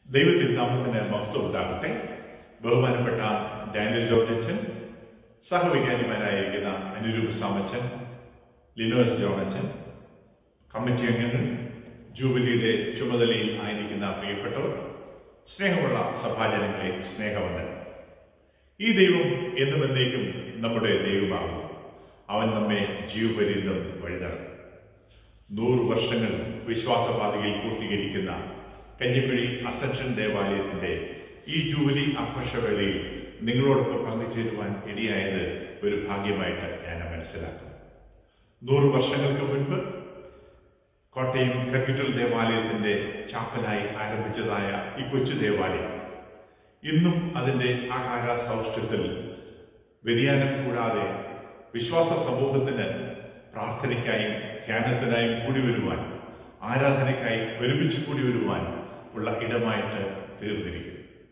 ദൈവത്തിരുനാമത്തിന് മഹത്വം ഉണ്ടാകട്ടെ ബഹുമാനപ്പെട്ട ഡാനിയൽ ജോർജച്ചൻ സഹവിജ്ഞാനിമാരായിരിക്കുന്ന അനുരൂപ് സാമച്ചൻ ലിനോസ് ജോണച്ചൻ കമ്മിറ്റി അംഗങ്ങൾ ജൂബിലിയുടെ ചുമതലയിൽ ആയിരിക്കുന്ന പ്രിയപ്പെട്ടവർ സ്നേഹമുള്ള സഭാജനങ്ങളെ സ്നേഹവന്ദനം ഈ ദൈവം എന്നും എന്നേക്കും നമ്മുടെ ദൈവമാകും അവൻ നമ്മെ ജീവപര്യന്തം വഴി നടത്തും നൂറ് വർഷങ്ങൾ വിശ്വാസപാതയിൽ പൂർത്തീകരിക്കുന്ന കഞ്ഞിക്കുഴി അസൻഷൻ ദേവാലയത്തിന്റെ ഈ ജൂബിലി ആഘോഷവേളയിൽ നിങ്ങളോടൊപ്പം പങ്കുചേരുവാൻ ഇടയായത് ഒരു ഭാഗ്യമായിട്ട് ഞാൻ മനസ്സിലാക്കുന്നു നൂറ് വർഷങ്ങൾക്ക് മുൻപ് കോട്ടയം കത്തീഡ്രൽ ദേവാലയത്തിന്റെ ചാപ്പലായി ആരംഭിച്ചതായ ഈ കൊച്ചു ദേവാലയം ഇന്നും അതിന്റെ ആകാര സൗഷ്ഠ്യത്തിൽ വ്യതിയാനം കൂടാതെ വിശ്വാസ സമൂഹത്തിന് പ്രാർത്ഥനയ്ക്കായും ധ്യാനത്തിനായും കൂടി വരുവാൻ ആരാധനയ്ക്കായി ഒരുമിച്ച് കൂടി വരുവാൻ ഉള്ള ഇടമായിട്ട് തീർന്നിരിക്കുന്നു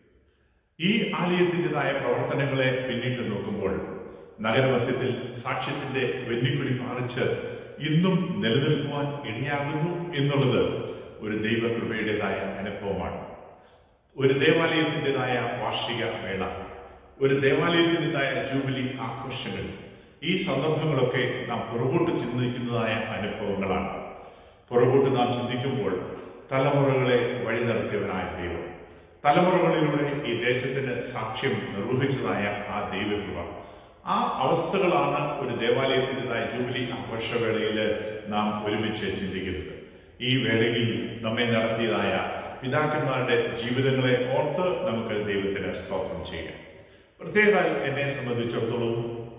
ഈ ആലയത്തിൻ്റെതായ പ്രവർത്തനങ്ങളെ പിന്നിട്ട് നോക്കുമ്പോൾ നഗരമധ്യത്തിൽ സാക്ഷ്യത്തിന്റെ വെന്നിക്കുടി പാറിച്ച് ഇന്നും നിലനിൽക്കുവാൻ ഇടയാകുന്നു എന്നുള്ളത് ഒരു ദൈവകൃപയുടേതായ അനുഭവമാണ് ഒരു ദേവാലയത്തിൻ്റെതായ വാർഷിക വേള ഒരു ദേവാലയത്തിൻ്റെതായ ജൂബിലി ആഘോഷങ്ങൾ ഈ സന്ദർഭങ്ങളൊക്കെ നാം പുറകോട്ട് ചിന്തിക്കുന്നതായ അനുഭവങ്ങളാണ് പുറകോട്ട് നാം ചിന്തിക്കുമ്പോൾ തലമുറകളെ വഴി നടത്തിയവനായ ദൈവം തലമുറകളിലൂടെ ഈ ദേശത്തിന് സാക്ഷ്യം നിർവഹിച്ചതായ ആ ദൈവകൃപ ആ അവസ്ഥകളാണ് ഒരു ദേവാലയത്തിൻ്റെതായ ജൂബിലി ആഘോഷവേളയിൽ നാം ഒരുമിച്ച് ചിന്തിക്കുന്നത് ഈ വേളയിൽ നമ്മെ നടത്തിയതായ പിതാക്കന്മാരുടെ ജീവിതങ്ങളെ ഓർത്ത് നമുക്ക് ദൈവത്തിന് സ്തോത്രം ചെയ്യാം പ്രത്യേകമായി എന്നെ സംബന്ധിച്ചിടത്തോളം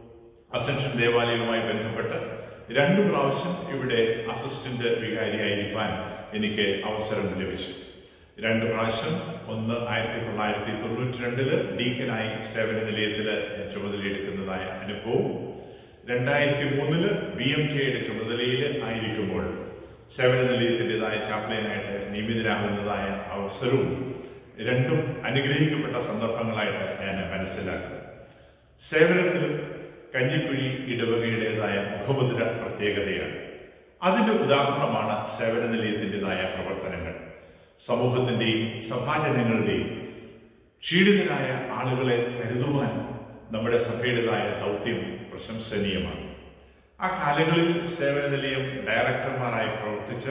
അസൻഷൻ ദേവാലയവുമായി ബന്ധപ്പെട്ട് രണ്ടു പ്രാവശ്യം ഇവിടെ അസിസ്റ്റന്റ് വികാരിയായിരിക്കാൻ എനിക്ക് അവസരം ലഭിച്ചു രണ്ട് പ്രാവശ്യം ഒന്ന് ആയിരത്തി തൊള്ളായിരത്തി തൊണ്ണൂറ്റി രണ്ടില് ഡീക്കനായി സേവന നിലയത്തിൽ ചുമതലയെടുക്കുന്നതായ അനുഭവവും രണ്ടായിരത്തി മൂന്നില് ബി എം കെയുടെ ചുമതലയിൽ ആയിരിക്കുമ്പോൾ സേവന നിലയത്തിൻ്റെതായ ചാപ്ലൈനായിട്ട് നിയമിതരാകുന്നതായ അവസരവും രണ്ടും അനുഗ്രഹിക്കപ്പെട്ട സന്ദർഭങ്ങളായിട്ട് ഞാൻ മനസ്സിലാക്കുന്നു സേവനത്തിലും കഞ്ഞിക്കുഴി ഇടവകയുടേതായ മുഖമുദ്ര പ്രത്യേകതയാണ് അതിന്റെ ഉദാഹരണമാണ് സേവന നിലയത്തിൻ്റെതായ പ്രവർത്തനങ്ങൾ സമൂഹത്തിന്റെയും സഭാജനങ്ങളുടെയും ക്ഷീണിതരായ ആളുകളെ കരുതുവാൻ നമ്മുടെ സഭയുടേതായ ദൗത്യം പ്രശംസനീയമാണ് ആ കാലങ്ങളിൽ സേവന നിലയം ഡയറക്ടർമാരായി പ്രവർത്തിച്ച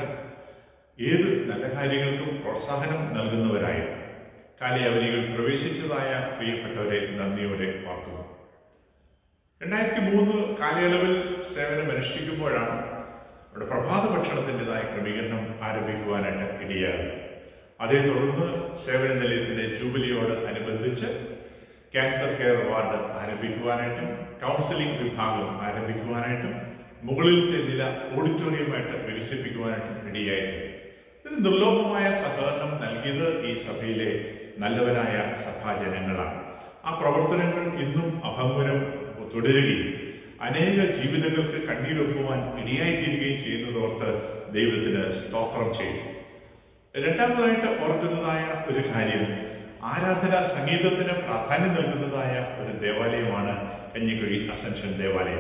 ഏത് നല്ല കാര്യങ്ങൾക്കും പ്രോത്സാഹനം നൽകുന്നവരായിരുന്നു കാലയവനികൾ പ്രവേശിച്ചതായ പ്രിയപ്പെട്ടവരെ നന്ദിയോടെ ഓർക്കുന്നു രണ്ടായിരത്തി മൂന്ന് കാലയളവിൽ സേവനം അനുഷ്ഠിക്കുമ്പോഴാണ് അവിടെ പ്രഭാത ഭക്ഷണത്തിൻ്റെതായ ക്രമീകരണം ആരംഭിക്കുവാനായിട്ട് ഇടയാകുന്നത് അതേ തുടർന്ന് സേവന നിലയത്തിന്റെ ജൂബിലിയോട് അനുബന്ധിച്ച് ക്യാൻസർ കെയർ വാർഡ് ആരംഭിക്കുവാനായിട്ടും കൗൺസിലിംഗ് വിഭാഗം ആരംഭിക്കുവാനായിട്ടും മുകളിലത്തെ നില ഓഡിറ്റോറിയമായിട്ട് വികസിപ്പിക്കുവാനായിട്ടും ഇടയായിരുന്നു ഇതിന് ദുർലഭമായ സഹകരണം നൽകിയത് ഈ സഭയിലെ നല്ലവരായ സഭാജനങ്ങളാണ് ആ പ്രവർത്തനങ്ങൾ ഇന്നും അഭംഗുരം തുടരുകയും അനേക ജീവിതങ്ങൾക്ക് കണ്ണീരൊപ്പുവാൻ ഇടയായിത്തീരുകയും ചെയ്യുന്നതോർത്ത് ദൈവത്തിന് സ്തോത്രം ചെയ്തു രണ്ടാമതായിട്ട് ഓർക്കുന്നതായ ഒരു കാര്യം ആരാധന സംഗീതത്തിന് പ്രാധാന്യം നൽകുന്നതായ ഒരു ദേവാലയമാണ് കഞ്ഞിക്കുഴി അസൻഷൻ ദേവാലയം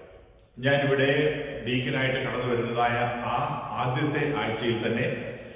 ഞാനിവിടെ ഡീക്കനായിട്ട് കടന്നു വരുന്നതായ ആ ആദ്യത്തെ ആഴ്ചയിൽ തന്നെ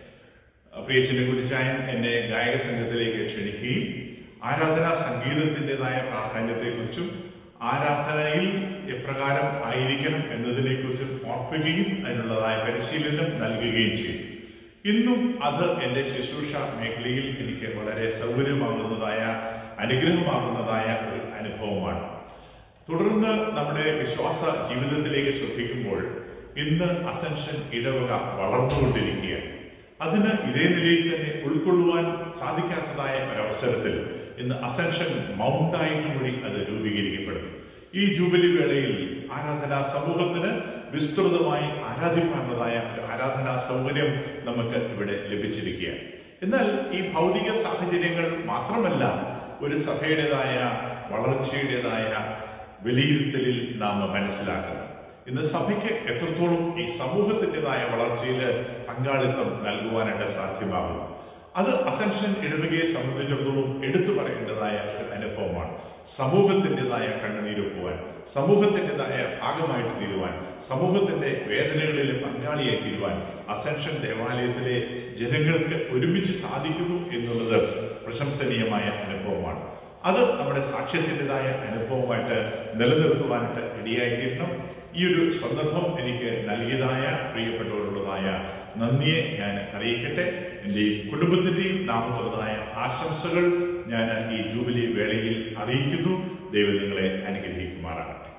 പ്രിയച്ചനെ കുറിച്ചായൻ എന്നെ ഗായക സംഘത്തിലേക്ക് ക്ഷണിക്കുകയും ആരാധനാ സംഗീതത്തിൻ്റെതായ പ്രാധാന്യത്തെക്കുറിച്ചും ആരാധനയിൽ എപ്രകാരം ആയിരിക്കണം എന്നതിനെക്കുറിച്ചും ഓർപ്പിക്കുകയും അതിനുള്ളതായ പരിശീലനം നൽകുകയും ചെയ്തു ഇന്നും അത് എൻ്റെ ശുശ്രൂഷ മേഖലയിൽ എനിക്ക് വളരെ സൗകര്യമാകുന്നതായ അനുഗ്രഹമാകുന്നതായ ഒരു അനുഭവമാണ് തുടർന്ന് നമ്മുടെ വിശ്വാസ ജീവിതത്തിലേക്ക് ശ്രദ്ധിക്കുമ്പോൾ ഇന്ന് അസൻഷൻ ഇടവക വളർന്നുകൊണ്ടിരിക്കുകയാണ് അതിന് ഇതേ നിലയിൽ തന്നെ ഉൾക്കൊള്ളുവാൻ സാധിക്കാത്തതായ ഒരവസരത്തിൽ ഇന്ന് അസൻഷൻ മൗണ്ടായിട്ടും കൂടി അത് രൂപീകരിക്കപ്പെടുന്നു ഈ ജൂബിലി വേളയിൽ ആരാധനാ സമൂഹത്തിന് വിസ്തൃതമായി ആരാധിക്കാനുള്ളതായ ഒരു ആരാധനാ സൗകര്യം നമുക്ക് ഇവിടെ ലഭിച്ചിരിക്കുകയാണ് എന്നാൽ ഈ ഭൗതിക സാഹചര്യങ്ങൾ മാത്രമല്ല ഒരു സഭയുടേതായ വളർച്ചയുടേതായ വിലയിരുത്തലിൽ നാം മനസ്സിലാക്കുന്നത് ഇന്ന് സഭയ്ക്ക് എത്രത്തോളം ഈ സമൂഹത്തിൻ്റെതായ വളർച്ചയിൽ പങ്കാളിത്തം നൽകുവാനായിട്ട് സാധ്യമാകുന്നു അത് അസൻഷൻ ഇടവകയെ സംബന്ധിച്ചിടത്തോളം എടുത്തു പറയേണ്ടതായ ഒരു അനുഭവമാണ് സമൂഹത്തിൻ്റെതായ കണ്ണുനീരൊപ്പുവാൻ സമൂഹത്തിൻ്റെതായ ഭാഗമായിട്ട് തീരുവാൻ സമൂഹത്തിന്റെ വേദനകളിൽ പങ്കാളിയായി തീരുവാൻ അസൻഷൻ ദേവാലയത്തിലെ ജനങ്ങൾക്ക് ഒരുമിച്ച് സാധിക്കുന്നു എന്നുള്ളത് അത് നമ്മുടെ സാക്ഷ്യത്തിൻ്റെതായ അനുഭവമായിട്ട് നിലനിർത്തുവാനായിട്ട് ഇടയായിത്തീരണം ഈ ഒരു സന്ദർഭം എനിക്ക് നൽകിയതായ പ്രിയപ്പെട്ടവരുള്ളതായ നന്ദിയെ ഞാൻ അറിയിക്കട്ടെ എൻ്റെ ഈ കുടുംബത്തിൻ്റെയും നാമത്തുള്ളതായ ആശംസകൾ ഞാൻ ഈ ജൂബിലി വേളയിൽ അറിയിക്കുന്നു ദൈവം നിങ്ങളെ അനുഗ്രഹിക്കുമാറാകട്ടെ